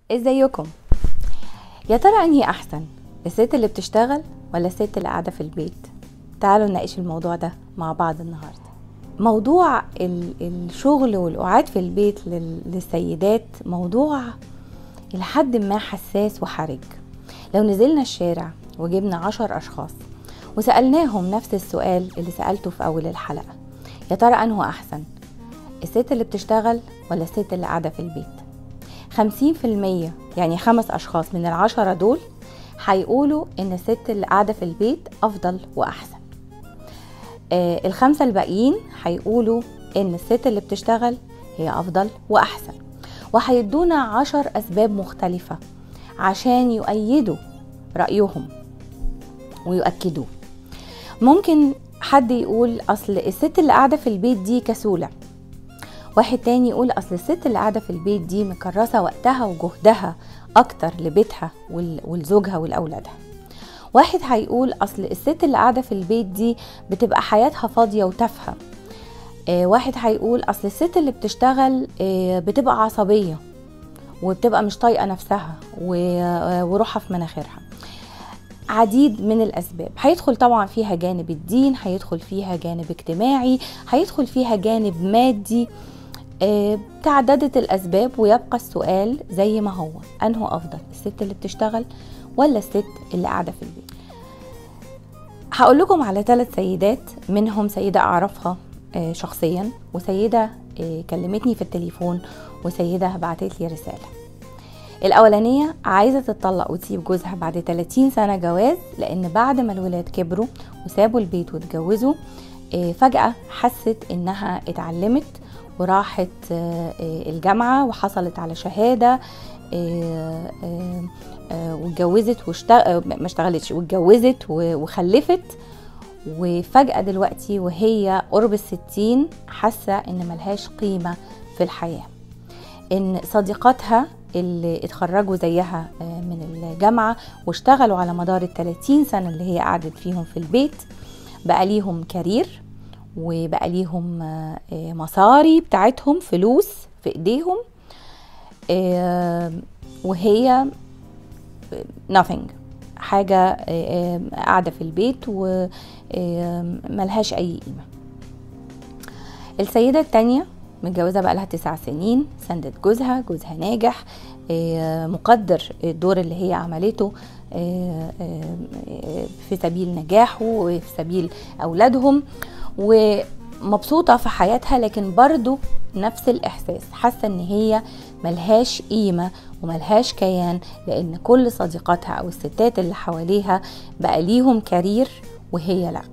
ازيكم يا ترى انهي احسن الست اللي بتشتغل ولا الست اللي قاعده في البيت تعالوا نناقش الموضوع ده مع بعض النهارده موضوع ال- الشغل والقعاد في البيت لل- للسيدات موضوع لحد ما حساس وحرج لو نزلنا الشارع وجبنا عشر أشخاص وسألناهم نفس السؤال اللي سألته في أول الحلقة يا ترى أنه أحسن الست اللي بتشتغل ولا الست اللي قاعدة في البيت خمسين في المية يعني خمس أشخاص من العشرة دول هيقولوا إن الست اللي قاعدة في البيت أفضل وأحسن آه الخمسة الباقيين هيقولوا إن الست اللي بتشتغل هي أفضل وأحسن وهيدونا عشر أسباب مختلفة عشان يؤيدوا رأيهم ويؤكدوه ممكن حد يقول أصل الست اللي قاعدة في البيت دي كسولة واحد تاني يقول أصل الست اللي قاعدة في البيت دي مكرسة وقتها وجهدها أكتر لبيتها ول- ولزوجها ولأولادها واحد هيقول أصل الست اللي قاعدة في البيت دي بتبقى حياتها فاضية وتافهة آه، واحد هيقول أصل الست اللي بتشتغل آه، بتبقى عصبية وبتبقى مش طايقة نفسها و- آه، وروحها في مناخيرها عديد من الأسباب هيدخل طبعا فيها جانب الدين هيدخل فيها جانب اجتماعي هيدخل فيها جانب مادي آه، تعددت الأسباب ويبقى السؤال زي ما هو أنه أفضل الست اللي بتشتغل ولا الست اللي قاعدة في البيت هقول لكم على ثلاث سيدات منهم سيدة أعرفها آه، شخصيا وسيدة آه، كلمتني في التليفون وسيدة بعتت لي رسالة الأولانية عايزة تتطلق وتسيب جوزها بعد 30 سنة جواز لأن بعد ما الولاد كبروا وسابوا البيت واتجوزوا آه، فجأة حست إنها اتعلمت وراحت آه، آه، الجامعة وحصلت على شهادة آه، آه، آه، واتجوزت واشتغل ما اشتغلتش واتجوزت و- وخلفت وفجأة دلوقتي وهي قرب الستين حاسة إن ملهاش قيمة في الحياة ان صديقاتها اللي اتخرجوا زيها آه، من الجامعة واشتغلوا على مدار ال 30 سنة اللي هي قعدت فيهم في البيت بقى ليهم كارير وبقى ليهم آه، آه، مصاري بتاعتهم فلوس في ايديهم آه، وهي nothing حاجة آه، آه، قاعدة في البيت وملهاش أي قيمة السيدة التانية متجوزة بقى لها تسع سنين سندت جوزها جوزها ناجح آه، مقدر الدور اللي هي عملته آه، آه، آه، في سبيل نجاحه وفي سبيل أولادهم ومبسوطة في حياتها لكن برضو نفس الإحساس حاسة إن هي ملهاش قيمة وملهاش كيان لأن كل صديقاتها أو الستات اللي حواليها بقى ليهم كارير وهي لأ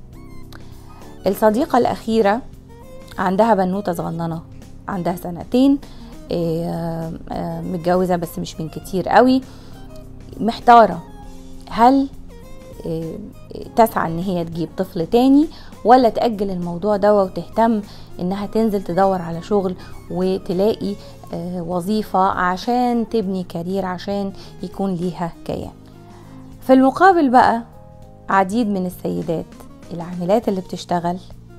الصديقة الأخيرة عندها بنوتة صغننة عندها سنتين آه، آه، متجوزة بس مش من كتير قوي محتارة هل آه، تسعى ان هي تجيب طفل تاني ولا تأجل الموضوع ده وتهتم انها تنزل تدور على شغل وتلاقي آه، وظيفة عشان تبني كارير عشان يكون ليها كيان في المقابل بقى عديد من السيدات العاملات اللي بتشتغل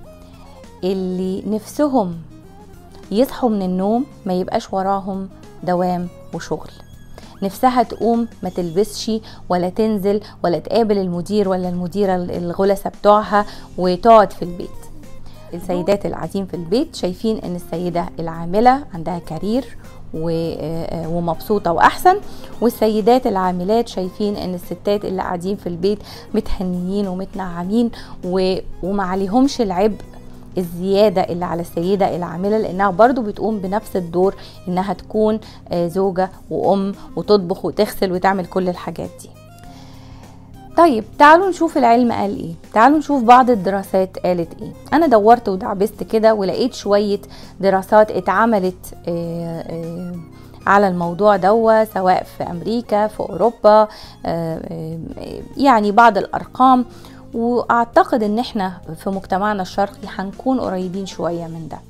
اللي نفسهم يصحوا من النوم ما يبقاش وراهم دوام وشغل نفسها تقوم ما تلبسش ولا تنزل ولا تقابل المدير ولا المديرة الغلسة بتوعها وتقعد في البيت السيدات القاعدين في البيت شايفين ان السيدة العاملة عندها كارير و- ومبسوطة وأحسن والسيدات العاملات شايفين ان الستات اللي قاعدين في البيت متهنيين ومتنعمين و- وما عليهمش العبء الزيادة اللي على السيدة العاملة لأنها برضو بتقوم بنفس الدور إنها تكون آه، زوجة وأم وتطبخ وتغسل وتعمل كل الحاجات دي طيب تعالوا نشوف العلم قال ايه تعالوا نشوف بعض الدراسات قالت ايه انا دورت ودعبست كده ولقيت شوية دراسات اتعملت آه، آه، على الموضوع دوا سواء في امريكا في اوروبا آه، آه، يعني بعض الارقام واعتقد ان احنا في مجتمعنا الشرقي هنكون قريبين شوية من ده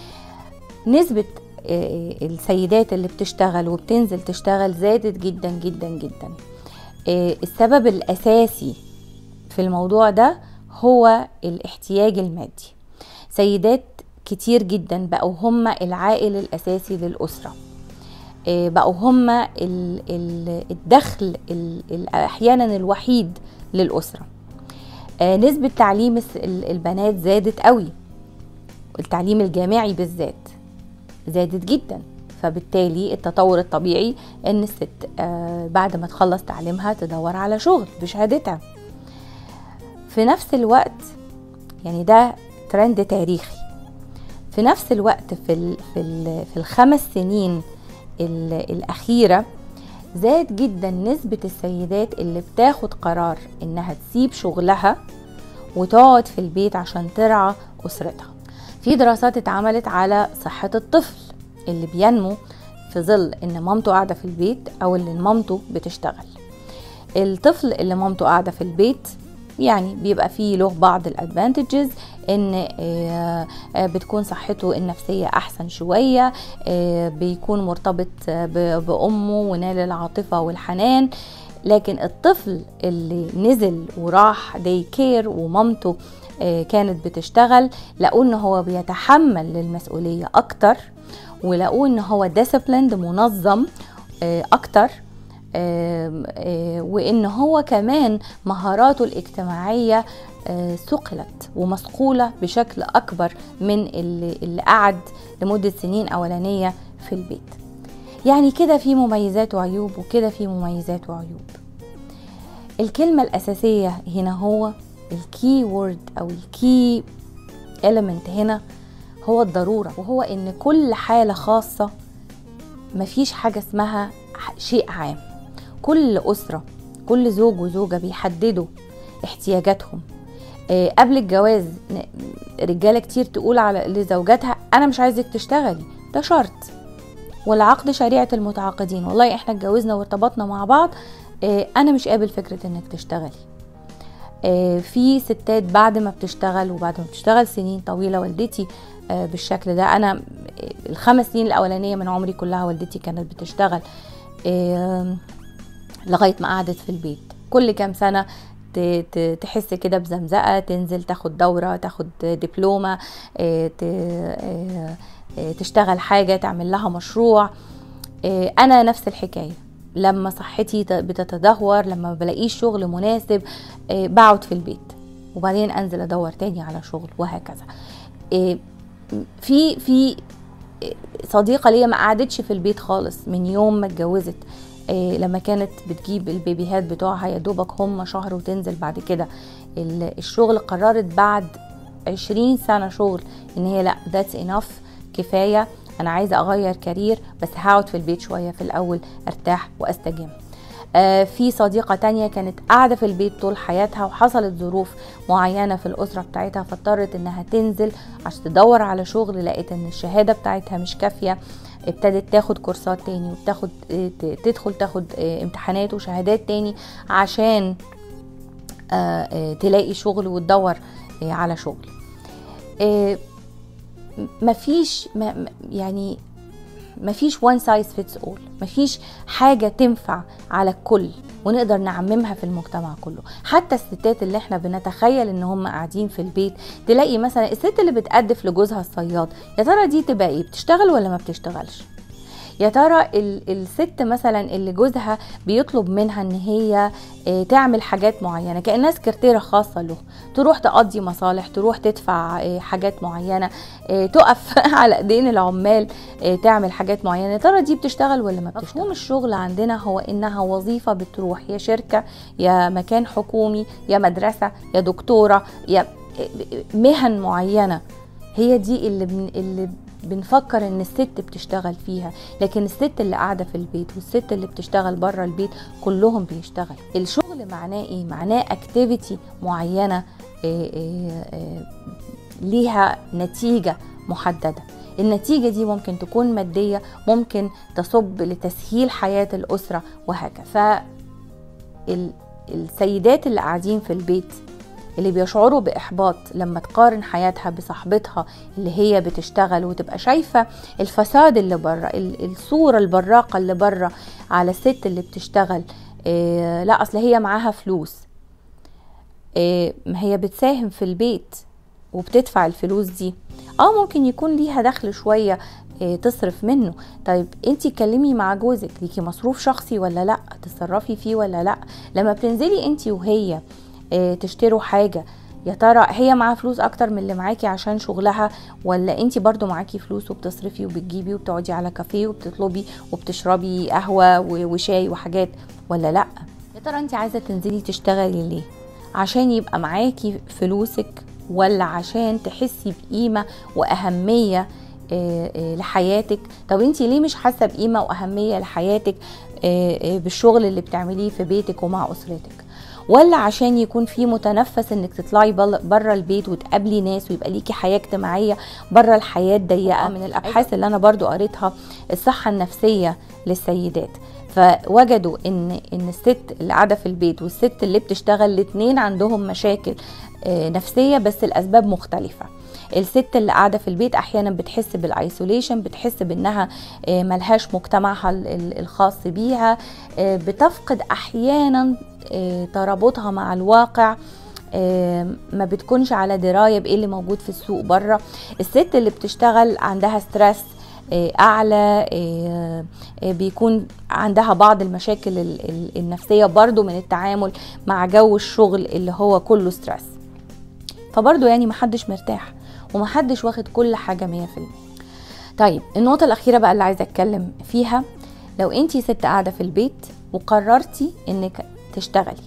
نسبة آه، السيدات اللي بتشتغل وبتنزل تشتغل زادت جدا جدا جدا آه، السبب الأساسي في الموضوع ده هو الاحتياج المادي سيدات كتير جدا بقوا هم العائل الأساسي للأسرة آه، بقوا هم الدخل احيانا الوحيد للاسره آه، نسبه تعليم البنات زادت قوي التعليم الجامعي بالذات زادت جدا فبالتالي التطور الطبيعي ان الست آه، بعد ما تخلص تعليمها تدور على شغل بشهادتها في نفس الوقت يعني ده ترند تاريخي في نفس الوقت في في في الخمس سنين الأخيرة زاد جدا نسبة السيدات اللي بتاخد قرار إنها تسيب شغلها وتقعد في البيت عشان ترعى أسرتها في دراسات اتعملت على صحة الطفل اللي بينمو في ظل إن مامته قاعدة في البيت أو اللي مامته بتشتغل الطفل اللي مامته قاعدة في البيت يعني بيبقى فيه له بعض الادفانتجز ان آه، آه، بتكون صحته النفسية احسن شوية آه، بيكون مرتبط بامه ونال العاطفة والحنان لكن الطفل اللي نزل وراح دي كير ومامته كانت بتشتغل لقوا ان هو بيتحمل المسؤولية اكتر ولقوا ان هو ديسيبليند منظم اكتر وان هو كمان مهاراته الاجتماعيه ثقلت ومصقوله بشكل اكبر من اللي, اللي قعد لمده سنين اولانيه في البيت يعني كده في مميزات وعيوب وكده في مميزات وعيوب الكلمه الاساسيه هنا هو الكي وورد او الكي element هنا هو الضروره وهو ان كل حاله خاصه مفيش حاجه اسمها شيء عام كل أسرة كل زوج وزوجة بيحددوا احتياجاتهم آه، قبل الجواز رجالة كتير تقول على لزوجاتها أنا مش عايزك تشتغلي ده شرط والعقد شريعة المتعاقدين والله احنا اتجوزنا وارتبطنا مع بعض آه، أنا مش قابل فكرة إنك تشتغلي آه، في ستات بعد ما بتشتغل وبعد ما بتشتغل سنين طويلة والدتي بالشكل ده أنا الخمس سنين الأولانية من عمري كلها والدتي كانت بتشتغل لغايه ما قعدت في البيت كل كام سنه تحس كده بزمزقه تنزل تاخد دوره تاخد دبلومه آه، آه، آه، تشتغل حاجه تعمل لها مشروع انا نفس الحكايه لما صحتي بتتدهور لما ما بلاقيش شغل مناسب بقعد في البيت وبعدين انزل ادور تاني على شغل وهكذا في في صديقه ليا ما قعدتش في البيت خالص من يوم ما اتجوزت إيه لما كانت بتجيب البيبيهات بتوعها يا دوبك هم شهر وتنزل بعد كده الشغل قررت بعد عشرين سنة شغل ان هي لا ذاتس انف كفاية انا عايزة اغير كارير بس هقعد في البيت شوية في الاول ارتاح واستجم آه في صديقة تانية كانت قاعدة في البيت طول حياتها وحصلت ظروف معينة في الأسرة بتاعتها فاضطرت إنها تنزل عشان تدور على شغل لقيت إن الشهادة بتاعتها مش كافية ابتدت تاخد كورسات تاني وبتاخد تدخل تاخد آه، امتحانات وشهادات تاني عشان آه، آه، تلاقي شغل وتدور على شغل مفيش يعني مفيش وان سايز فيتس اول مفيش حاجة تنفع على الكل ونقدر نعممها في المجتمع كله حتى الستات اللي احنا بنتخيل ان هم قاعدين في البيت تلاقي مثلا الست اللي بتقدف لجوزها الصياد يا ترى دي تبقى ايه بتشتغل ولا ما بتشتغلش يا ترى الست مثلا اللي جوزها بيطلب منها ان هي آه، تعمل حاجات معينه كانها سكرتيره خاصه له تروح تقضي مصالح تروح تدفع آه، حاجات معينه آه، تقف على ايدين العمال تعمل حاجات معينه يا ترى دي بتشتغل ولا ما بتشتغل مفهوم الشغل عندنا هو انها وظيفه بتروح يا شركه يا مكان حكومي يا مدرسه يا دكتوره يا مهن معينه هي دي اللي اللي بنفكر ان الست بتشتغل فيها لكن الست اللي قاعده في البيت والست اللي بتشتغل بره البيت كلهم بيشتغل الشغل معناه ايه معناه اكتيفيتي معينه آه، آه، آه، ليها نتيجه محدده النتيجة دي ممكن تكون مادية ممكن تصب لتسهيل حياة الأسرة وهكذا فالسيدات اللي قاعدين في البيت اللي بيشعروا بإحباط لما تقارن حياتها بصاحبتها اللي هي بتشتغل وتبقى شايفة الفساد اللي بره الصورة البراقة اللي بره على الست اللي بتشتغل إيه لا أصل هي معاها فلوس إيه ما هي بتساهم في البيت وبتدفع الفلوس دي اه ممكن يكون ليها دخل شوية آه، تصرف منه طيب انت اتكلمي مع جوزك ليكي مصروف شخصي ولا لا تتصرفي فيه ولا لا لما بتنزلي انت وهي آه، تشتروا حاجه يا ترى هي معاها فلوس اكتر من اللي معاكي عشان شغلها ولا انت برضو معاكي فلوس وبتصرفي وبتجيبي وبتقعدي على كافيه وبتطلبي وبتشربي قهوه وشاي وحاجات ولا لا يا ترى انت عايزه تنزلي تشتغلي ليه عشان يبقى معاكي فلوسك ولا عشان تحسي بقيمه واهميه آه، آه، لحياتك طب انت ليه مش حاسه بقيمه واهميه لحياتك آه، بالشغل اللي بتعمليه في بيتك ومع اسرتك ولا عشان يكون في متنفس انك تطلعي بره البيت وتقابلي ناس ويبقى ليكي حياه اجتماعيه بره الحياه الضيقه من الابحاث اللي انا برضو قريتها الصحه النفسيه للسيدات فوجدوا ان ان الست اللي قاعده في البيت والست اللي بتشتغل الاثنين عندهم مشاكل نفسيه بس الاسباب مختلفه الست اللي قاعده في البيت احيانا بتحس بالايسوليشن بتحس بانها آه، ملهاش مجتمعها الخاص بيها آه، بتفقد احيانا آه، ترابطها مع الواقع ما بتكونش على درايه بايه اللي موجود في السوق بره الست اللي بتشتغل عندها ستريس اعلى بيكون عندها بعض المشاكل النفسيه برضو من التعامل مع جو الشغل اللي هو كله ستريس فبرضو يعني محدش مرتاح ومحدش واخد كل حاجة مية في المية طيب النقطة الأخيرة بقى اللي عايزة أتكلم فيها لو انتي ست قاعدة في البيت وقررتي انك تشتغلي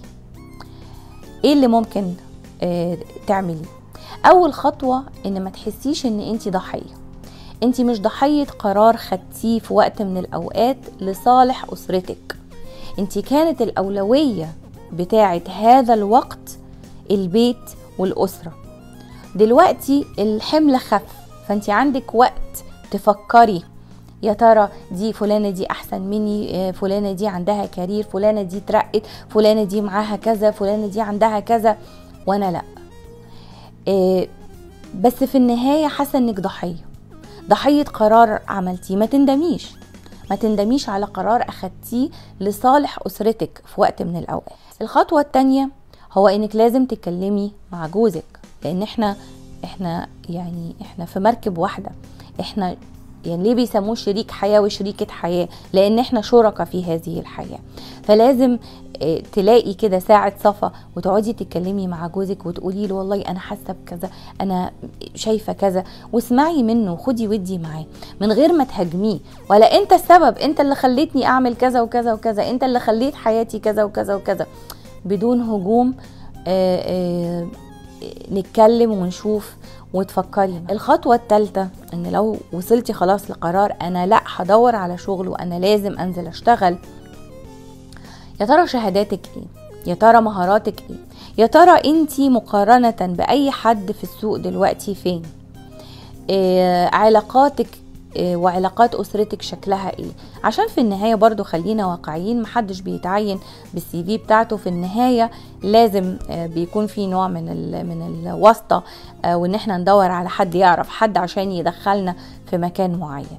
ايه اللي ممكن اه تعملي اول خطوة ان ما تحسيش ان انتي ضحية انتي مش ضحية قرار خدتيه في وقت من الاوقات لصالح اسرتك انتي كانت الاولوية بتاعت هذا الوقت البيت والاسره دلوقتي الحمل خف فانت عندك وقت تفكري يا ترى دي فلانه دي احسن مني آه، فلانه دي عندها كارير فلانه دي ترقت فلانه دي معاها كذا فلانه دي عندها كذا وانا لا آه، بس في النهايه حاسه انك ضحيه ضحيه قرار عملتيه ما تندميش ما تندميش على قرار اخدتيه لصالح اسرتك في وقت من الاوقات الخطوه الثانيه هو انك لازم تتكلمي مع جوزك لان احنا احنا يعني احنا في مركب واحده احنا يعني ليه بيسموه شريك حياه وشريكه حياه لان احنا شركاء في هذه الحياه فلازم آه، تلاقي كده ساعة صفا وتقعدي تتكلمي مع جوزك وتقولي له والله انا حاسه بكذا انا شايفه كذا واسمعي منه خدي ودي معاه من غير ما تهاجميه ولا انت السبب انت اللي خليتني اعمل كذا وكذا وكذا انت اللي خليت حياتي كذا وكذا وكذا بدون هجوم آآ آه، آآ آه، نتكلم ونشوف وتفكري الخطوة الثالثة ان لو وصلتي خلاص لقرار انا لا هدور على شغل وانا لازم انزل اشتغل يا ترى شهاداتك ايه يا ترى مهاراتك ايه يا ترى انتي مقارنة باي حد في السوق دلوقتي فين إيه علاقاتك آه، وعلاقات اسرتك شكلها ايه عشان في النهايه برضو خلينا واقعيين محدش بيتعين بالسي في بتاعته في النهايه لازم آه، بيكون في نوع من من الواسطه آه، وان احنا ندور على حد يعرف حد عشان يدخلنا في مكان معين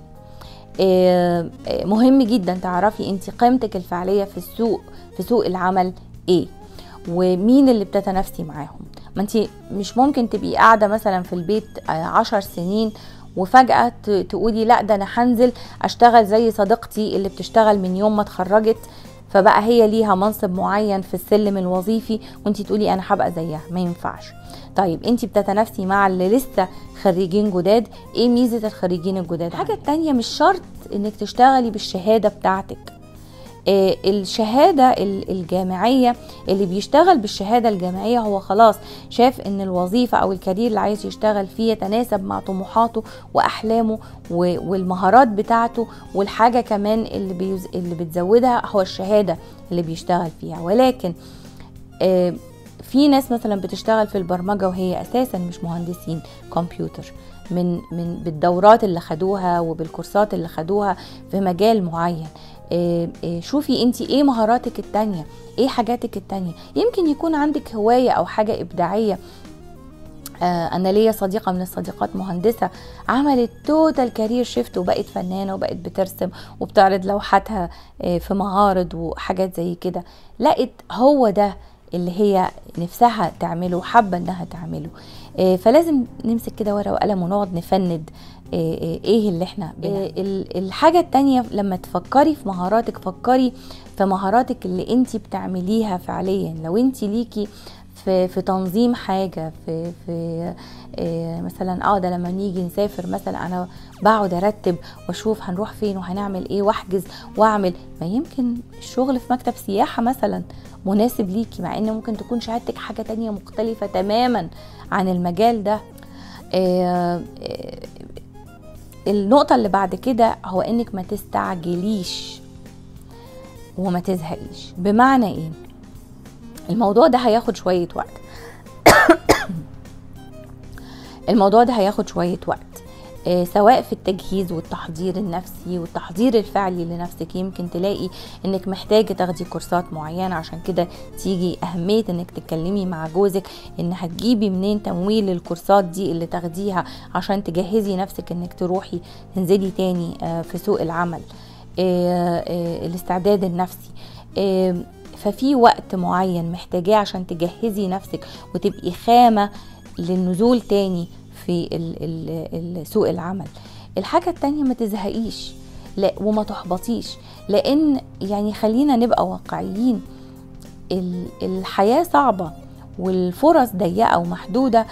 مهم جدا تعرفي انت قيمتك الفعليه في السوق في سوق العمل ايه ومين اللي بتتنافسي معاهم ما انت مش ممكن تبقي قاعده مثلا في البيت عشر سنين وفجأة تقولي لا ده أنا هنزل أشتغل زي صديقتي اللي بتشتغل من يوم ما اتخرجت فبقى هي ليها منصب معين في السلم الوظيفي وانت تقولي انا هبقى زيها ما ينفعش طيب انت بتتنافسي مع اللي لسه خريجين جداد ايه ميزه الخريجين الجداد الحاجه التانية مش شرط انك تشتغلي بالشهاده بتاعتك آه، الشهادة الجامعية اللي بيشتغل بالشهادة الجامعية هو خلاص شاف ان الوظيفة او الكارير اللي عايز يشتغل فيه يتناسب مع طموحاته واحلامه والمهارات بتاعته والحاجة كمان اللي, بيز... اللي بتزودها هو الشهادة اللي بيشتغل فيها ولكن آه، في ناس مثلا بتشتغل في البرمجة وهي اساسا مش مهندسين كمبيوتر من من بالدورات اللي خدوها وبالكورسات اللي خدوها في مجال معين آه، آه، شوفي انت ايه مهاراتك التانية ايه حاجاتك التانية يمكن يكون عندك هواية او حاجة ابداعية آه، انا ليا صديقه من الصديقات مهندسه عملت توتال كارير شيفت وبقت فنانه وبقت بترسم وبتعرض لوحاتها في معارض وحاجات زي كده لقت هو ده اللي هي نفسها تعمله وحابه انها تعمله فلازم نمسك كده ورقه وقلم ونقعد نفند ايه اللي احنا الحاجة التانية لما تفكري في مهاراتك فكري في مهاراتك اللي انت بتعمليها فعليا لو انت ليكي في في تنظيم حاجه في في إيه مثلا اه ده لما نيجي نسافر مثلا انا بقعد ارتب واشوف هنروح فين وهنعمل ايه واحجز واعمل ما يمكن الشغل في مكتب سياحه مثلا مناسب ليكي مع ان ممكن تكون شهادتك حاجه تانية مختلفه تماما عن المجال ده إيه إيه النقطة اللي بعد كده هو انك ما تستعجليش وما تزهقيش بمعنى ايه الموضوع ده هياخد شوية وقت الموضوع ده هياخد شوية وقت آه سواء في التجهيز والتحضير النفسي والتحضير الفعلي لنفسك يمكن تلاقي انك محتاجة تاخدي كورسات معينة عشان كده تيجي اهمية انك تتكلمي مع جوزك ان هتجيبي منين تمويل للكورسات دي اللي تاخديها عشان تجهزي نفسك انك تروحي تنزلي تاني آه في سوق العمل آه الاستعداد النفسي ففي وقت معين محتاجاه عشان تجهزي نفسك وتبقي خامة للنزول تاني في ال ال سوق العمل الحاجة التانية ما تزهقيش لا وما تحبطيش لان يعني خلينا نبقى واقعيين الحياة صعبة والفرص ضيقة ومحدودة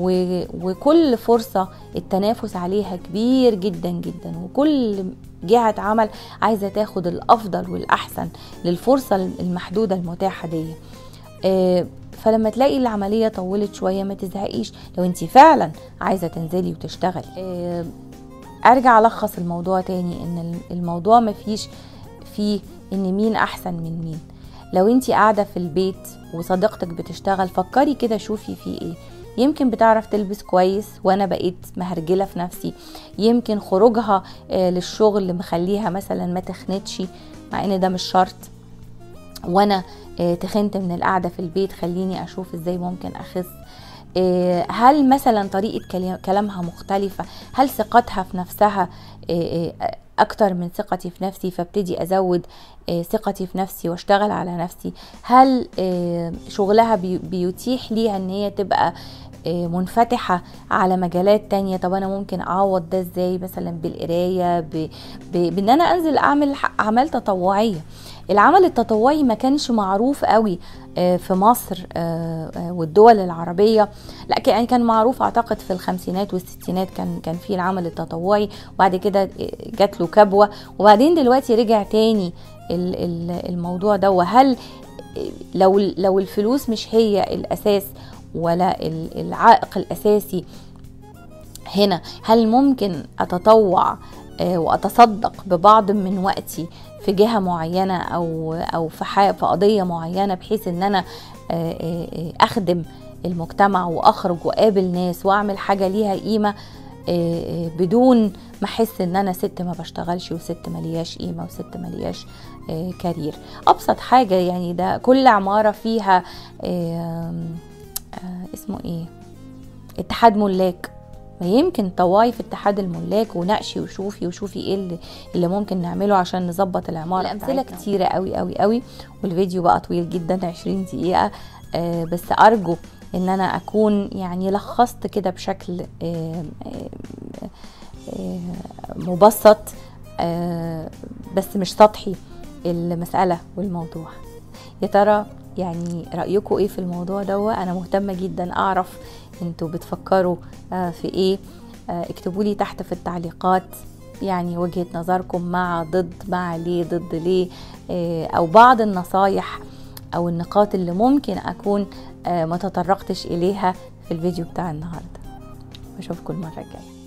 وكل فرصة التنافس عليها كبير جدا جدا وكل جهة عمل عايزة تاخد الأفضل والأحسن للفرصة المحدودة المتاحة دي فلما تلاقي العملية طولت شوية ما تزهقيش لو انت فعلا عايزة تنزلي وتشتغلي ارجع الخص الموضوع تاني ان الموضوع مفيش فيه ان مين احسن من مين لو انت قاعدة في البيت وصديقتك بتشتغل فكري كده شوفي في ايه يمكن بتعرف تلبس كويس وانا بقيت مهرجله في نفسي يمكن خروجها للشغل مخليها مثلا ما تخنتش مع ان ده مش شرط وانا تخنت من القعده في البيت خليني اشوف ازاي ممكن اخس هل مثلا طريقه كلامها مختلفه هل ثقتها في نفسها اكتر من ثقتي في نفسي فابتدي ازود ثقتي في نفسي واشتغل على نفسي هل شغلها بيتيح ليها ان هي تبقى منفتحة على مجالات تانية طب أنا ممكن أعوض ده إزاي مثلا بالقراية بإن أنا أنزل أعمل أعمال تطوعية العمل التطوعي ما كانش معروف قوي في مصر والدول العربية لا يعني كان معروف اعتقد في الخمسينات والستينات كان كان في العمل التطوعي وبعد كده جات له كبوة وبعدين دلوقتي رجع تاني الموضوع ده وهل لو لو الفلوس مش هي الاساس ولا العائق الاساسي هنا هل ممكن اتطوع واتصدق ببعض من وقتي في جهه معينه او او في في قضيه معينه بحيث ان انا اخدم المجتمع واخرج واقابل ناس واعمل حاجه ليها قيمه بدون ما احس ان انا ست ما بشتغلش وست ملياش قيمه وست ملياش كارير ابسط حاجه يعني ده كل عماره فيها اسمه ايه اتحاد ملاك ما يمكن طواي في اتحاد الملاك ونقشي وشوفي وشوفي ايه اللي, اللي ممكن نعمله عشان نظبط العماره الامثله كتيره قوي قوي قوي والفيديو بقى طويل جدا 20 دقيقه آه بس ارجو ان انا اكون يعني لخصت كده بشكل آه آه مبسط بس مش سطحي المساله والموضوع يا ترى يعني رايكم ايه في الموضوع ده انا مهتمه جدا اعرف انتوا بتفكروا في ايه اكتبوا لي تحت في التعليقات يعني وجهه نظركم مع ضد مع ليه ضد ليه او بعض النصايح او النقاط اللي ممكن اكون ما تطرقتش اليها في الفيديو بتاع النهارده بشوفكم المره الجايه